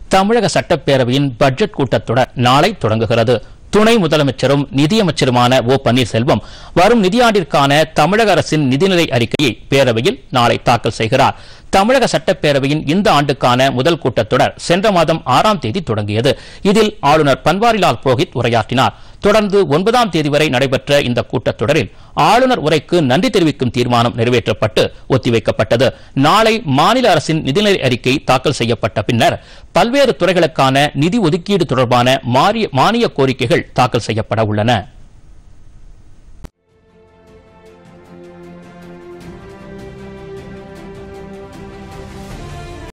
தமிழக சட்டப்பேரவையின் பட்ஜெட் கூட்டத்தொடர் நாளை தொடங்குகிறது துணை முதலமைச்சரும் நிதியமைச்சருமான ஓ பன்னீர்செல்வம் வரும் நிதியாண்டிற்கான தமிழக அரசின் நிதிநிலை அறிக்கையை பேரவையில் நாளை தாக்கல் செய்கிறார் தமிழக சட்டப்பேரவையின் இந்த ஆண்டுக்கான முதல் கூட்டத்தொடர் சென்ற மாதம் ஆறாம் தேதி தொடங்கியது இதில் ஆளுநர் பன்வாரிலால் புரோஹித் உரையாற்றினார் தொடர்ந்து ஒன்பதாம் தேதி வரை நடைபெற்ற இந்த கூட்டத்தொடரில் ஆளுநர் உரைக்கு நன்றி தெரிவிக்கும் தீர்மானம் நிறைவேற்றப்பட்டு ஒத்திவைக்கப்பட்டது நாளை மாநில அரசின் நிதிநிலை அறிக்கை தாக்கல் செய்யப்பட்ட பின்னர் பல்வேறு துறைகளுக்கான நிதி ஒதுக்கீடு தொடர்பான மானிய கோரிக்கைகள் தாக்கல் செய்யப்பட உள்ளன